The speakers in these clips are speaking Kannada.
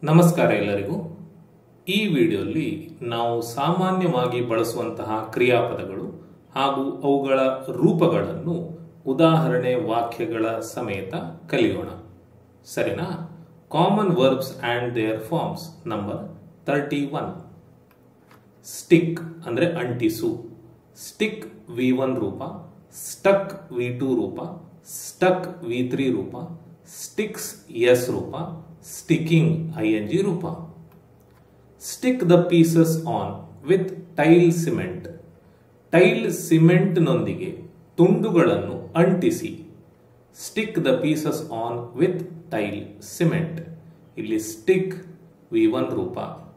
ನಮಸ್ಕಾರ ಎಲ್ಲರಿಗೂ ಈ ವಿಡಿಯೋಲಿ ನಾವು ಸಾಮಾನ್ಯವಾಗಿ ಬಳಸುವಂತಹ ಕ್ರಿಯಾಪದಗಳು ಹಾಗೂ ಅವುಗಳ ರೂಪಗಳನ್ನು ಉದಾಹರಣೆ ವಾಕ್ಯಗಳ ಸಮೇತ ಕಲಿಯೋಣ ಸರಿನಾ common verbs and their forms number thirty one stick ಅಂದರೆ ಅಂಟಿಸು ಸ್ಟಿಕ್ ವಿ ಒನ್ ರೂಪ ಸ್ಟಕ್ ವಿ ಟೂ ರೂಪ ಸ್ಟಕ್ ವಿ ತ್ರೀ ರೂಪ ಸ್ಟಿಕ್ಸ್ ಎಸ್ ರೂಪ ಸ್ಟಿಕಿಂಗ್ ಐ ಎನ್ ಜಿ ರೂಪ stick the pieces on with tile cement tile ಸಿಮೆಂಟ್ನೊಂದಿಗೆ ತುಂಡುಗಳನ್ನು ಅಂಟಿಸಿ stick the pieces on with tile cement ಇಲ್ಲಿ ಸ್ಟಿಕ್ ವಿ ಒನ್ ರೂಪ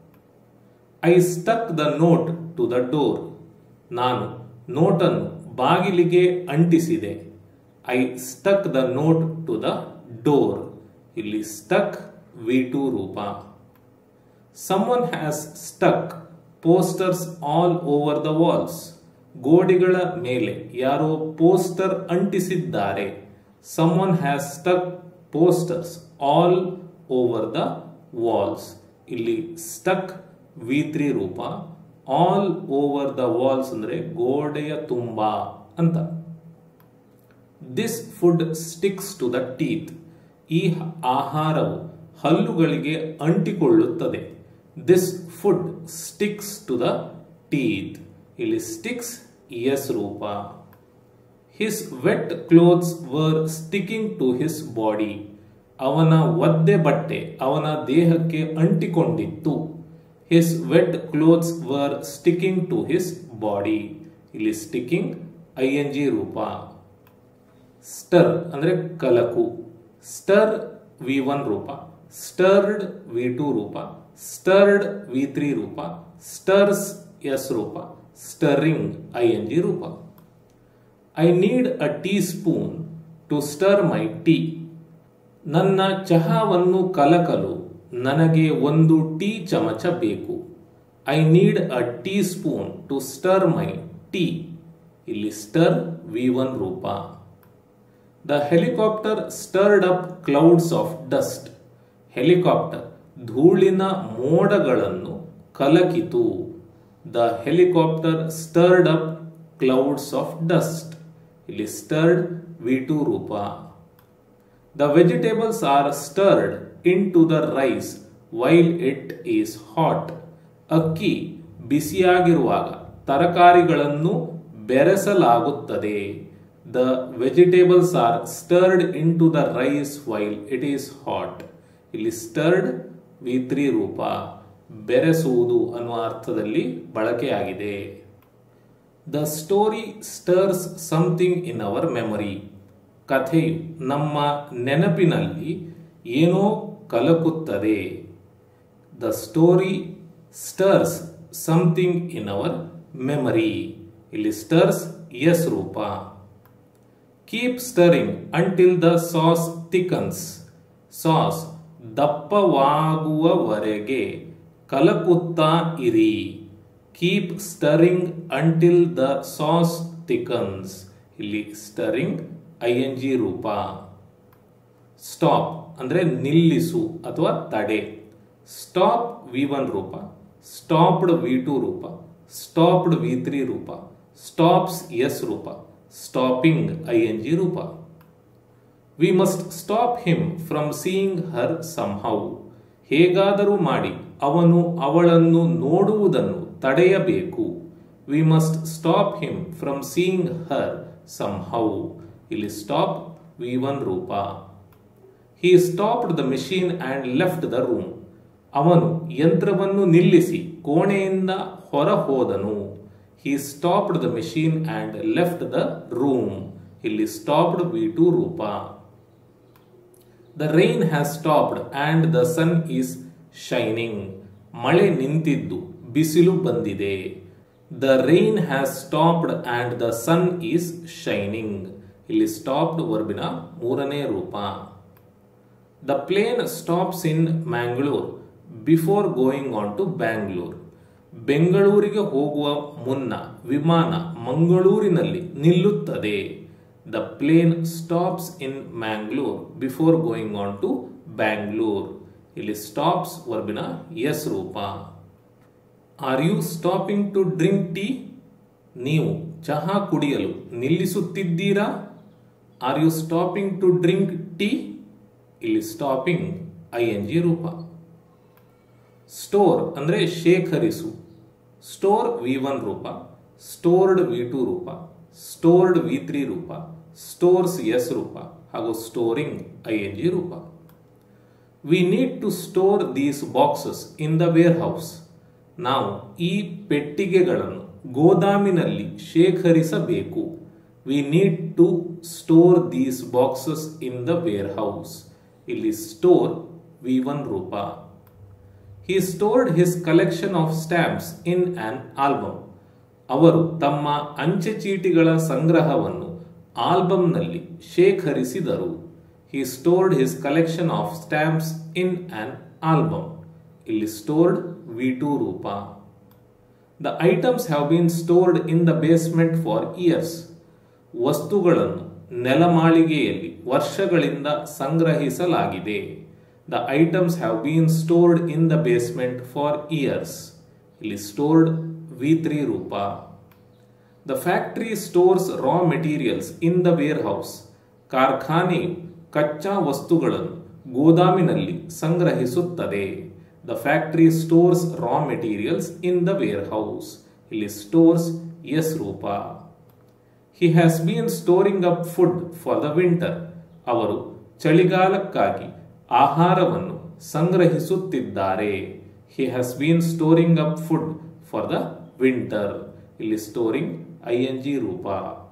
I stuck the note to the door ನಾನು ನೋಟನ್ನು ಬಾಗಿಲಿಗೆ ಅಂಟಿಸಿದೆ I stuck the note to the door ಇಲ್ಲಿ ಸ್ಟಕ್ ವಿ ಟು ರೂಪ someone has stuck posters all over the walls ಗೋಡೆಗಳ ಮೇಲೆ ಯಾರೋ ಪೋಸ್ಟರ್ ಅಂಟಿಸಿದ್ದಾರೆ someone has stuck posters all over the walls ಇಲ್ಲಿ ಸ್ಟಕ್ ವಿ ತ್ರೀ ರೂಪ ಆಲ್ ಓವರ್ ದ ವಾಲ್ಸ್ ಅಂದ್ರೆ ಗೋಡೆಯ ತುಂಬ ಅಂತ this food sticks to the teeth ಈ ಆಹಾರವು ಹಲ್ಲುಗಳಿಗೆ ಅಂಟಿಕೊಳ್ಳುತ್ತದೆ this food sticks to the teeth ಇಲ್ಲಿ ಸ್ಟಿಕ್ಸ್ ಎಸ್ ರೂಪ his wet clothes were sticking to his body ಅವನ ಒದ್ದೆ ಬಟ್ಟೆ ಅವನ ದೇಹಕ್ಕೆ ಅಂಟಿಕೊಂಡಿತ್ತು his wet clothes were sticking to his body ಇಲ್ಲಿ ಸ್ಟಿಕಿಂಗ್ ಐ ಎನ್ ಜಿ ರೂಪ ಸ್ಟರ್ ಅಂದ್ರೆ ಕಲಕು ಸ್ಟರ್ ವಿ ಒನ್ ರೂಪ ಸ್ಟರ್ಡ್ ವಿ ಟೂ ರೂಪ ಸ್ಟರ್ಡ್ ವಿ ತ್ರೀ ರೂಪ ಸ್ಟರ್ಸ್ ಎಸ್ ರೂಪ ಸ್ಟರಿಂಗ್ ಐ ಎನ್ ಜಿ ರೂಪ I need a teaspoon to stir my tea ನನ್ನ ಚಹಾವನ್ನು ಕಲಕಲು ನನಗೆ ಒಂದು ಟೀ ಚಮಚ ಬೇಕು I need a teaspoon to stir my tea ಇಲ್ಲಿ ಸ್ಟರ್ ವಿ ಒನ್ ರೂಪ the helicopter stirred up clouds of dust helicopter ಧೂಳಿನ ಮೋಡಗಳನ್ನು ಕಲಕಿತು the helicopter stirred up clouds of dust ಇಲ್ಲಿ ಸ್ಟರ್ಡ್ ವಿ ಟು ರೂಪ the vegetables are stirred into the rice while it is hot ಅಕ್ಕಿ ಬಿಸಿಯಾಗಿರುವಾಗ ತರಕಾರಿಗಳನ್ನು ಬೆರೆಸಲಾಗುತ್ತದೆ the vegetables are stirred into the rice while it is hot ಇಲ್ಲಿ ಸ್ಟರ್ಡ್ ವಿ ತ್ರೀ ರೂಪ ಬೆರೆಸುವುದು ಅನ್ನುವ ಅರ್ಥದಲ್ಲಿ ಬಳಕೆಯಾಗಿದೆ the story stirs something in our memory ಕಥೆಯು ನಮ್ಮ ನೆನಪಿನಲ್ಲಿ ಏನೋ ಕಲಕುತ್ತದೆ the story stirs something in our memory ಇಲ್ಲಿ ಸ್ಟರ್ಸ್ ಎಸ್ ರೂಪ keep stirring until the sauce thickens sauce ದಪ್ಪವಾಗುವವರೆಗೆ ಕಲಕುತ್ತಾ ಇರಿ keep stirring until the sauce thickens ಇಲ್ಲಿ ಸ್ಟರಿಂಗ್ ಐ ಎನ್ ಜಿ ರೂಪ ಸ್ಟಾಪ್ ಅಂದ್ರೆ ನಿಲ್ಲಿಸು ಅಥವಾ ತಡೆ ಸ್ಟಾಪ್ ವಿ ಒನ್ ರೂಪ ಸ್ಟಾಪ್ಡ್ ವಿ ಟು ರೂಪ ಸ್ಟಾಪ್ಡ್ ವಿ ತ್ರೀ ರೂಪ ಸ್ಟಾಪ್ಸ್ ಎಸ್ ರೂಪ ಸ್ಟಾಪಿಂಗ್ ಐ ಎನ್ ಜಿ ರೂಪ we must stop him from seeing her somehow ಹೇಗಾದರೂ ಮಾಡಿ ಅವನು ಅವಳನ್ನು ನೋಡುವುದನ್ನು ತಡೆಯಬೇಕು we must stop him from seeing her somehow ಇಲ್ಲಿ ಸ್ಟಾಪ್ ವಿ ಒನ್ ರೂಪ he stopped the machine and left the room ಅವನು ಯಂತ್ರವನ್ನು ನಿಲ್ಲಿಸಿ ಕೋಣೆಯಿಂದ ಹೊರ ಹೋದನು he stopped the machine and left the room ಇಲ್ಲಿ ಸ್ಟಾಪ್ಡ್ ವಿ ಟು ರೂಪ the rain has stopped and the sun is shining ಮಳೆ ನಿಂತಿದ್ದು ಬಿಸಿಲು ಬಂದಿದೆ the rain has stopped and the sun is shining ಇಲ್ಲಿ ಸ್ಟಾಪ್ಡ್ ವರ್ಬಿನ ಮೂರನೇ ರೂಪ the plane stops in Mangalore before going on to Bangalore ಬೆಂಗಳೂರಿಗೆ ಹೋಗುವ ಮುನ್ನ ವಿಮಾನ ಮಂಗಳೂರಿನಲ್ಲಿ ನಿಲ್ಲುತ್ತದೆ the plane stops in Mangalore before going on to Bangalore ಇಲ್ಲಿ ಸ್ಟಾಪ್ಸ್ ವರ್ಬಿನ ಎಸ್ ರೂಪ are you stopping to drink tea ನೀವು ಚಹಾ ಕುಡಿಯಲು ನಿಲ್ಲಿಸುತ್ತಿದ್ದೀರಾ are you stopping to drink tea ಇಲ್ಲಿ ಸ್ಟಾಪಿಂಗ್ ಐ ಎನ್ ಜಿ ರೂಪ ಸ್ಟೋರ್ ಅಂದರೆ ಶೇಖರಿಸು ಸ್ಟೋರ್ ವಿ ಒನ್ ರೂಪ ಸ್ಟೋರ್ಡ್ ವಿ ಟು ರೂಪ ಸ್ಟೋರ್ಡ್ ವಿ ತ್ರೀ ರೂಪ ಸ್ಟೋರ್ಸ್ ಎಸ್ ರೂಪ ಹಾಗೂ ಸ್ಟೋರಿಂಗ್ ಐ ಎನ್ ಜಿ ರೂಪ we need to store these boxes in the warehouse ನಾವು ಈ ಪೆಟ್ಟಿಗೆಗಳನ್ನು ಗೋದಾಮಿನಲ್ಲಿ ಶೇಖರಿಸಬೇಕು we need to store these boxes in the warehouse ಇಲ್ಲಿ ಸ್ಟೋರ್ ವಿ ಒನ್ ರೂಪ he stored his collection of stamps in an album ಅವರು ತಮ್ಮ ಅಂಚೆ ಚೀಟಿಗಳ ಸಂಗ್ರಹವನ್ನು ಆಲ್ಬಂನಲ್ಲಿ ಶೇಖರಿಸಿದರು he stored his collection of stamps in an album ಇಲ್ಲಿ ಸ್ಟೋರ್ಡ್ ವಿ ಟು ರೂಪ the items have been stored in the basement for years ವಸ್ತುಗಳನ್ನು ನೆಲಮಾಳಿಗೆಯಲ್ಲಿ ವರ್ಷಗಳಿಂದ ಸಂಗ್ರಹಿಸಲಾಗಿದೆ the items have been stored in the basement for years ಇಲ್ಲಿ ಸ್ಟೋರ್ಡ್ ವಿ ತ್ರೀ ರೂಪ the factory stores raw materials in the warehouse ಕಾರ್ಖಾನೆಯು ಕಚ್ಚಾ ವಸ್ತುಗಳನ್ನು ಗೋದಾಮಿನಲ್ಲಿ ಸಂಗ್ರಹಿಸುತ್ತದೆ the factory stores raw materials in the warehouse ಇಲ್ಲಿ ಸ್ಟೋರ್ಸ್ ಎಸ್ ರೂಪ he has been storing up food for the winter ಅವರು ಚಳಿಗಾಲಕ್ಕಾಗಿ ಆಹಾರವನ್ನು ಸಂಗ್ರಹಿಸುತ್ತಿದ್ದಾರೆ he has been storing up food for the winter ಇಲ್ಲಿ ಸ್ಟೋರಿಂಗ್ ಐ ಎನ್ ಜಿ ರೂಪ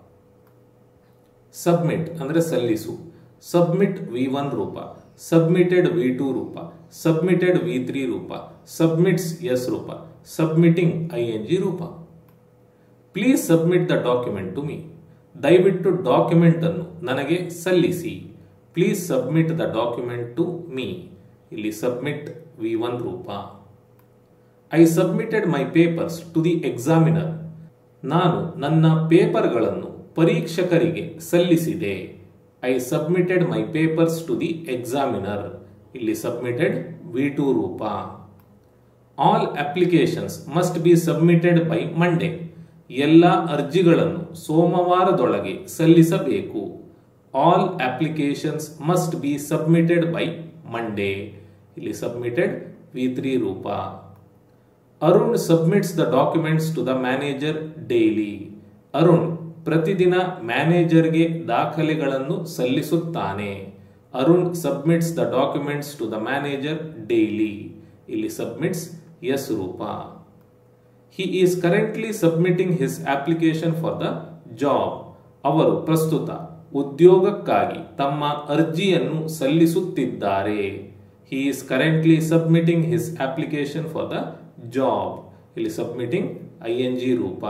ಸಬ್ಮಿಟ್ ಅಂದ್ರೆ ಸಲ್ಲಿಸು ಸಬ್ಮಿಟ್ ವಿ ಒನ್ ರೂಪ ಸಬ್ಮಿಟೆಡ್ ವಿ ಟು ರೂಪ ಸಬ್ಮಿಟೆಡ್ ವಿ ತ್ರೀ ರೂಪ ಸಬ್ಮಿಟ್ಸ್ ಎಸ್ ರೂಪ ಸಬ್ಮಿಟಿಂಗ್ ಐ ಎನ್ ಜಿ ರೂಪ please submit the document to me ದಯವಿಟ್ಟು ಡಾಕ್ಯುಮೆಂಟ್ ಅನ್ನು ನನಗೆ ಸಲ್ಲಿಸಿ please submit the document to me ಇಲ್ಲಿ ಸಬ್ಮಿಟ್ ವಿ ಒನ್ ರೂಪ I submitted my papers to the examiner ನಾನು ನನ್ನ ಪೇಪರ್ಗಳನ್ನು ಪರೀಕ್ಷಕರಿಗೆ ಸಲ್ಲಿಸಿದೆ I submitted my papers to the examiner ಇಲ್ಲಿ ಸಬ್ಮಿಟೆಡ್ ವಿ ಟು ರೂಪ all applications must be submitted by Monday ಎಲ್ಲ ಅರ್ಜಿಗಳನ್ನು ಸೋಮವಾರದೊಳಗೆ ಸಲ್ಲಿಸಬೇಕು all applications must be submitted by Monday ಇಲ್ಲಿ ಸಬ್ಮಿಟೆಡ್ ವಿ ತ್ರೀ ರೂಪ Arun submits the documents to the manager daily Arun ಪ್ರತಿದಿನ ಮ್ಯಾನೇಜರ್ಗೆ ದಾಖಲೆಗಳನ್ನು ಸಲ್ಲಿಸುತ್ತಾನೆ Arun submits the documents to the manager daily ಇಲ್ಲಿ ಸಬ್ಮಿಟ್ಸ್ ಎಸ್ ರೂಪ he is currently submitting his application for the job ಅವರು ಪ್ರಸ್ತುತ ಉದ್ಯೋಗಕ್ಕಾಗಿ ತಮ್ಮ ಅರ್ಜಿಯನ್ನು ಸಲ್ಲಿಸುತ್ತಿದ್ದಾರೆ he is currently submitting his application for the job ಇಲ್ಲಿ ಸಬ್ಮಿಟಿಂಗ್ ಐ ಎನ್ ಜಿ ರೂಪ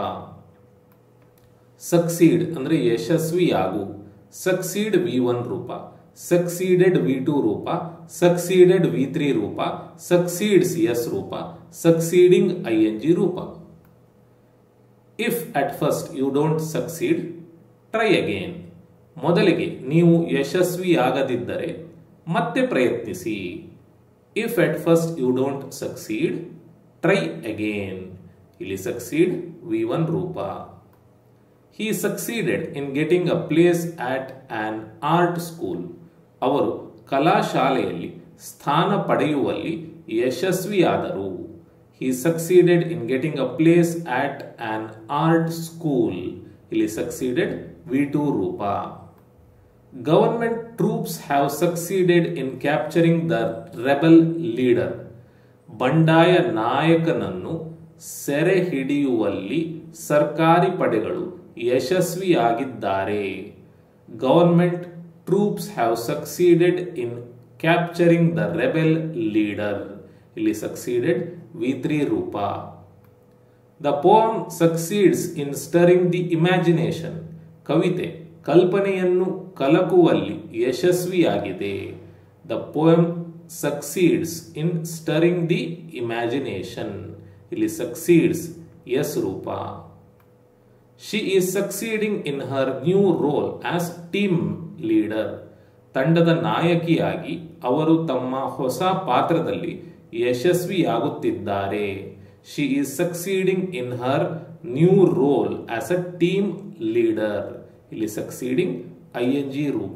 ಸಕ್ಸೀಡ್ ಅಂದ್ರೆ ಯಶಸ್ವಿಯಾಗು ಸಕ್ಸೀಡ್ ವಿ ಒನ್ ರೂಪ ಸಕ್ಸೀಡೆಡ್ ವಿ ಟು ರೂಪ ಸಕ್ಸೀಡೆಡ್ ವಿ ತ್ರೀ ರೂಪ ಸಕ್ಸೀಡ್ಸ್ ಎಸ್ ರೂಪ ಸಕ್ಸೀಡಿಂಗ್ ಐ ಎನ್ ಜಿ ರೂಪ if at first you don't succeed try again ಮೊದಲಿಗೆ ನೀವು ಯಶಸ್ವಿಯಾಗದಿದ್ದರೆ ಮತ್ತೆ ಪ್ರಯತ್ನಿಸಿ if at first you don't succeed try again ಇಲ್ಲಿ ಸಕ್ಸೀಡ್ ವಿ ಒನ್ ರೂಪ he succeeded in getting a place at an art school ಅವರು ಕಲಾಶಾಲೆಯಲ್ಲಿ ಸ್ಥಾನ ಪಡೆಯುವಲ್ಲಿ ಯಶಸ್ವಿಯಾದರು he succeeded in getting a place at an art school ಇಲ್ಲಿ ಸಕ್ಸೀಡೆಡ್ ವಿ ಟು ರೂಪ government troops have succeeded in capturing the rebel leader ಬಂಡಾಯ ನಾಯಕನನ್ನು ಸೆರೆ ಹಿಡಿಯುವಲ್ಲಿ ಸರ್ಕಾರಿ ಪಡೆಗಳು ಯಶಸ್ವಿಯಾಗಿದ್ದಾರೆ government troops have succeeded in capturing the rebel leader ಇಲ್ಲಿ ಸಕ್ಸೀಡೆಡ್ ವಿ ತ್ರೀ ರೂಪ the poem succeeds in stirring the imagination ಕವಿತೆ ಕಲ್ಪನೆಯನ್ನು ಕಲಕುವಲ್ಲಿ ಯಶಸ್ವಿಯಾಗಿದೆ the poem succeeds in stirring the imagination ಇಲ್ಲಿ ಸಕ್ಸೀಡ್ಸ್ ಎಸ್ ರೂಪ she is succeeding in her new role as team leader ತಂಡದ ನಾಯಕಿಯಾಗಿ ಅವರು ತಮ್ಮ ಹೊಸ ಪಾತ್ರದಲ್ಲಿ ಯಶಸ್ವಿಯಾಗುತ್ತಿದ್ದಾರೆ she is succeeding in her new role as a team leader ಇಲ್ಲಿ ಸಕ್ಸೀಡಿಂಗ್ ಐ ಎನ್ ಜಿ ರೂಪ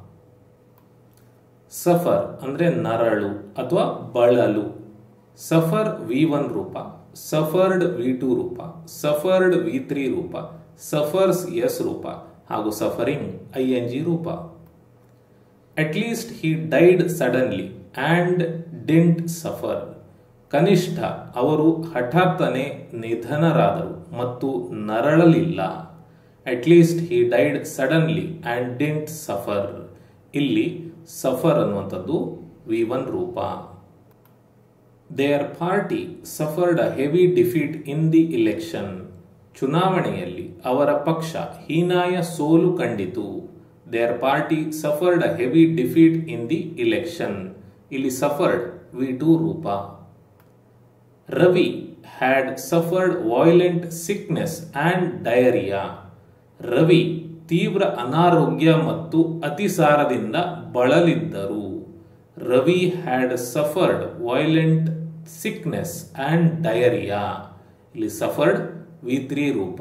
ಸಫರ್ ಅಂದ್ರೆ ನರಳು ಅಥವಾ ಬಳಲು ಸಫರ್ ವಿ ಒನ್ ರೂಪ ಸಫರ್ಡ್ ವಿ ಟು ರೂಪ ಸಫರ್ಡ್ ವಿ ತ್ರೀ ರೂಪ ಸಫರ್ಸ್ ಎಸ್ ರೂಪ ಹಾಗೂ ಸಫರಿಂಗ್ ಐ ಎನ್ ಜಿ ರೂಪ at least he died suddenly and didn't suffer ಕನಿಷ್ಠ ಅವರು ಹಠಾತ್ತನೆ ನಿಧನರಾದರು ಮತ್ತು ನರಳಲಿಲ್ಲ at least he died suddenly and didn't suffer ಇಲ್ಲಿ ಸಫರ್ ಅನ್ನುವಂಥದ್ದು ವಿ ಒನ್ ರೂಪ their party suffered a heavy defeat in the election ಚುನಾವಣೆಯಲ್ಲಿ ಅವರ ಪಕ್ಷ ಹೀನಾಯ ಸೋಲು ಕಂಡಿತು their party suffered a heavy defeat in the election ಇಲ್ಲಿ ಸಫರ್ಡ್ ವಿ ಟು ರೂಪ Ravi had suffered violent sickness and diarrhoea Ravi ತೀವ್ರ ಅನಾರೋಗ್ಯ ಮತ್ತು ಅತಿಸಾರದಿಂದ ಬಳಲಿದ್ದರು Ravi had suffered violent sickness and diarrhoea ಇಲ್ಲಿ ಸಫರ್ಡ್ ವಿ ತ್ರೀ ರೂಪ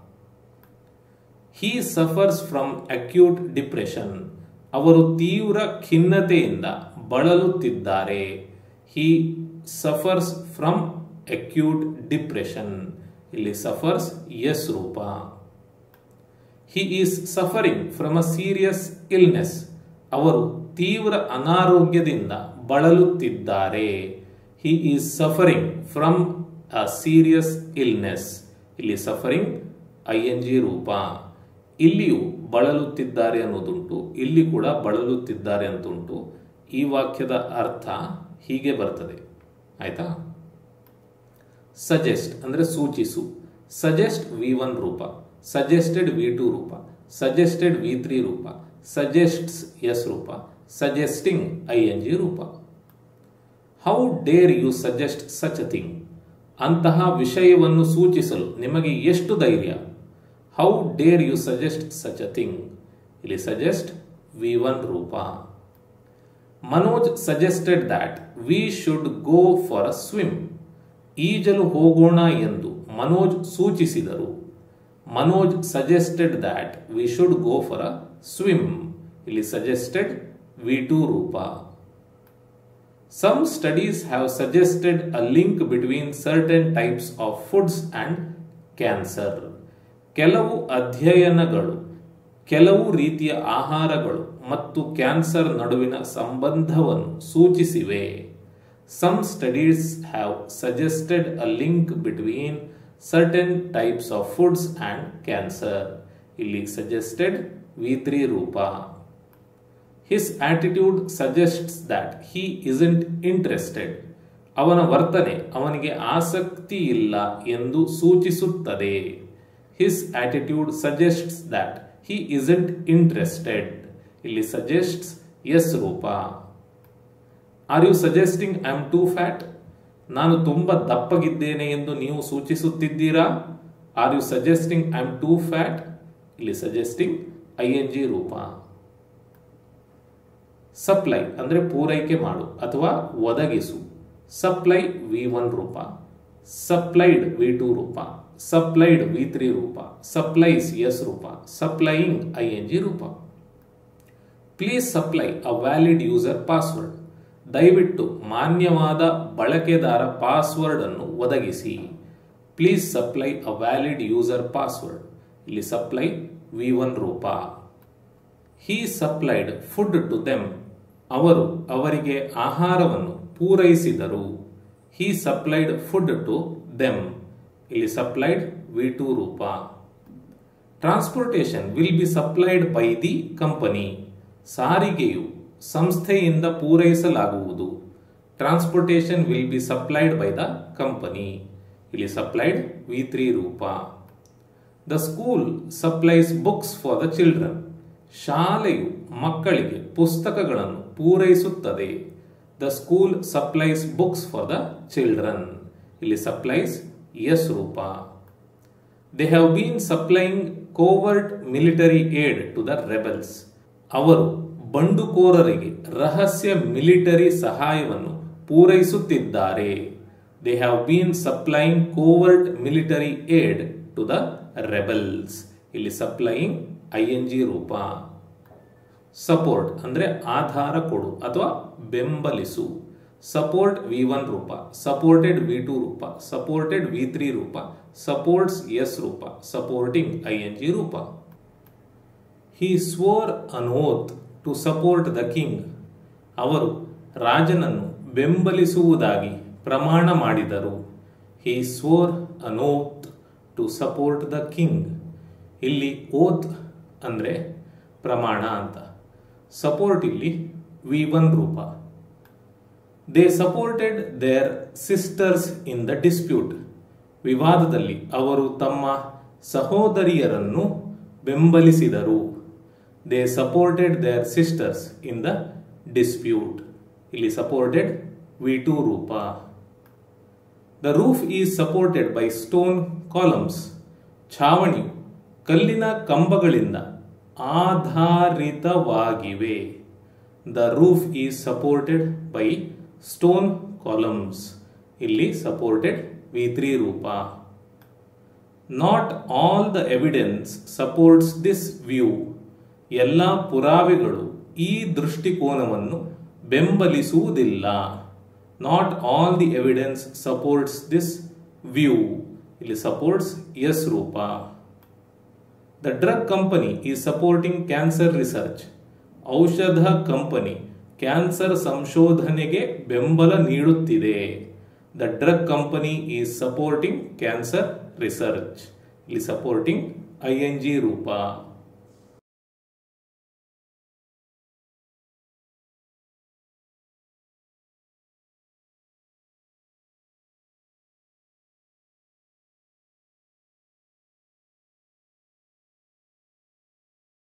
he suffers from acute depression ಅವರು ತೀವ್ರ ಖಿನ್ನತೆಯಿಂದ ಬಳಲುತ್ತಿದ್ದಾರೆ he suffers from acute depression ಇಲ್ಲಿ ಸಫರ್ಸ್ ಎಸ್ ರೂಪ he is suffering from a serious illness ಅವರು ತೀವ್ರ ಅನಾರೋಗ್ಯದಿಂದ ಬಳಲುತ್ತಿದ್ದಾರೆ he is suffering from a serious illness ಇಲ್ಲಿ ಸಫರಿಂಗ್ ಐ ಎನ್ ಜಿ ರೂಪ ಇಲ್ಲಿಯೂ ಬಳಲುತ್ತಿದ್ದಾರೆ ಅನ್ನೋದುಂಟು ಇಲ್ಲಿ ಕೂಡ ಬಳಲುತ್ತಿದ್ದಾರೆ ಅಂತುಂಟು ಈ ವಾಕ್ಯದ ಅರ್ಥ ಹೀಗೆ ಬರ್ತದೆ ಆಯ್ತಾ ಸಜೆಸ್ಟ್ ಅಂದ್ರೆ ಸೂಚಿಸು ಸಜೆಸ್ಟ್ ವಿ ಒನ್ ರೂಪ ಸಜೆಸ್ಟೆಡ್ ವಿ ಟು ರೂಪ ಸಜೆಸ್ಟೆಡ್ ವಿ ತ್ರೀ ರೂಪ ಸಜೆಸ್ಟ್ಸ್ ಎಸ್ ರೂಪ ಸಜೆಸ್ಟಿಂಗ್ ಐ ಎನ್ ಜಿ ರೂಪ how dare you suggest such a thing ಅಂತಹ ವಿಷಯವನ್ನು ಸೂಚಿಸಲು ನಿಮಗೆ ಎಷ್ಟು ಧೈರ್ಯ how dare you suggest such a thing ಇಲ್ಲಿ ಸಜೆಸ್ಟ್ ವಿ ಒನ್ ರೂಪ Manoj suggested that we should go for a swim ಈಜಲು ಹೋಗೋಣ ಎಂದು ಮನೋಜ್ ಸೂಚಿಸಿದರು Manoj suggested that we should go for a swim ಇಲ್ಲಿ ಸಜೆಸ್ಟೆಡ್ ವಿ ಟು ರೂಪ some studies have suggested a link between certain types of foods and cancer ಕೆಲವು ಅಧ್ಯಯನಗಳು ಕೆಲವು ರೀತಿಯ ಆಹಾರಗಳು ಮತ್ತು ಕ್ಯಾನ್ಸರ್ ನಡುವಿನ ಸಂಬಂಧವನ್ನು ಸೂಚಿಸಿವೆ some studies have suggested a link between certain types of foods and cancer ಇಲ್ಲಿ ಸಜೆಸ್ಟೆಡ್ ವಿ ತ್ರೀ ರೂಪ his attitude suggests that he isn't interested ಅವನ ವರ್ತನೆ ಅವನಿಗೆ ಆಸಕ್ತಿ ಇಲ್ಲ ಎಂದು ಸೂಚಿಸುತ್ತದೆ his attitude suggests that he isn't interested ಇಲ್ಲಿ ಸಜೆಸ್ಟ್ಸ್ ಎಸ್ ರೂಪ are you suggesting I am too fat ನಾನು ತುಂಬಾ ದಪ್ಪಗಿದ್ದೇನೆ ಎಂದು ನೀವು ಸೂಚಿಸುತ್ತಿದ್ದೀರಾ are you suggesting I am too fat ಇಲ್ಲಿ ಸಜೆಸ್ಟಿಂಗ್ ಐ ಎನ್ ಜಿ ರೂಪ ಸಪ್ಲೈ ಅಂದ್ರೆ ಪೂರೈಕೆ ಮಾಡು ಅಥವಾ ಒದಗಿಸು ಸಪ್ಲೈ ವಿ ಒನ್ ರೂಪ ಸಪ್ಲೈಡ್ ವಿ ಟು ರೂಪ ಸಪ್ಲೈಡ್ ವಿ ತ್ರೀ ರೂಪ ಸಪ್ಲೈಸ್ ಎಸ್ ರೂಪ ಸಪ್ಲೈಯಿಂಗ್ ಐ ಎನ್ ಜಿ ರೂಪ please supply a valid user password ದಯವಿಟ್ಟು ಮಾನ್ಯವಾದ ಬಳಕೆದಾರ ಪಾಸ್ವರ್ಡ್ ಅನ್ನು ಒದಗಿಸಿ please supply a valid user password ಇಲ್ಲಿ ಸಪ್ಲೈ ವಿ ಒನ್ ರೂಪ he supplied food to them ಅವರು ಅವರಿಗೆ ಆಹಾರವನ್ನು ಪೂರೈಸಿದರು he supplied food to them ಇಲ್ಲಿ ಸಪ್ಲೈಡ್ ವಿ ಟು ರೂಪ transportation will be supplied by the company ಸಾರಿಗೆಯು ಸಂಸ್ಥೆಯಿಂದ ಪೂರೈಸಲಾಗುವುದು transportation will be supplied by the company ಇಲ್ಲಿ ಸಪ್ಲೈಡ್ ವಿ ತ್ರೀ ರೂಪ the school supplies books for the children ಶಾಲೆಯು ಮಕ್ಕಳಿಗೆ ಪುಸ್ತಕಗಳನ್ನು ಪೂರೈಸುತ್ತದೆ the school supplies books for the children ಇಲ್ಲಿ ಸಪ್ಲೈಸ್ ಎಸ್ ರೂಪ they have been supplying covert military aid to the rebels ಅವರು ಬಂಡುಕೋರರಿಗೆ ರಹಸ್ಯ ಮಿಲಿಟರಿ ಸಹಾಯವನ್ನು ಪೂರೈಸುತ್ತಿದ್ದಾರೆ they have been supplying covert military aid to the rebels ಇಲ್ಲಿ ಸಪ್ಲೈಯಿಂಗ್ ಐ ಎನ್ ಜಿ ರೂಪ ಸಪೋರ್ಟ್ ಅಂದ್ರೆ ಆಧಾರ ಕೊಡು ಅಥವಾ ಬೆಂಬಲಿಸು ಸಪೋರ್ಟ್ ವಿ ಒನ್ ರೂಪ ಸಪೋರ್ಟೆಡ್ ವಿ ಟು ರೂಪ ಸಪೋರ್ಟೆಡ್ ವಿ ತ್ರೀ ರೂಪ ಸಪೋರ್ಟ್ಸ್ ಎಸ್ ರೂಪ ಸಪೋರ್ಟಿಂಗ್ ಐ ಎನ್ ಜಿ ರೂಪ he swore an oath to support the king ಅವರು ರಾಜನನ್ನು ಬೆಂಬಲಿಸುವುದಾಗಿ ಪ್ರಮಾಣ ಮಾಡಿದರು he swore an oath to support the king ಇಲ್ಲಿ ಓತ್ ಅಂದರೆ ಪ್ರಮಾಣ ಅಂತ ಸಪೋರ್ಟ್ ಇಲ್ಲಿ ವಿ ಒನ್ ರೂಪ they supported their sisters in the dispute ವಿವಾದದಲ್ಲಿ ಅವರು ತಮ್ಮ ಸಹೋದರಿಯರನ್ನು ಬೆಂಬಲಿಸಿದರು they supported their sisters in the dispute ಇಲ್ಲಿ ಸಪೋರ್ಟೆಡ್ ವಿ ಟು ರೂಪ the roof is supported by stone columns ಛಾವಣಿಯು ಕಲ್ಲಿನ ಕಂಬಗಳಿಂದ ಆಧಾರಿತವಾಗಿವೆ the roof is supported by stone columns ಇಲ್ಲಿ ಸಪೋರ್ಟೆಡ್ ವಿ ತ್ರೀ ರೂಪ not all the evidence supports this view ಎಲ್ಲ ಪುರಾವೆಗಳು ಈ ದೃಷ್ಟಿಕೋನವನ್ನು ಬೆಂಬಲಿಸುವುದಿಲ್ಲ not all the evidence supports this view ಇಲ್ಲಿ ಸಪೋರ್ಟ್ಸ್ ಎಸ್ ರೂಪ the drug company is supporting cancer research ಔಷಧ ಕಂಪನಿ ಕ್ಯಾನ್ಸರ್ ಸಂಶೋಧನೆಗೆ ಬೆಂಬಲ ನೀಡುತ್ತಿದೆ the drug company is supporting cancer research ಇಲ್ಲಿ ಸಪೋರ್ಟಿಂಗ್ ಐ ಎನ್ ಜಿ ರೂಪ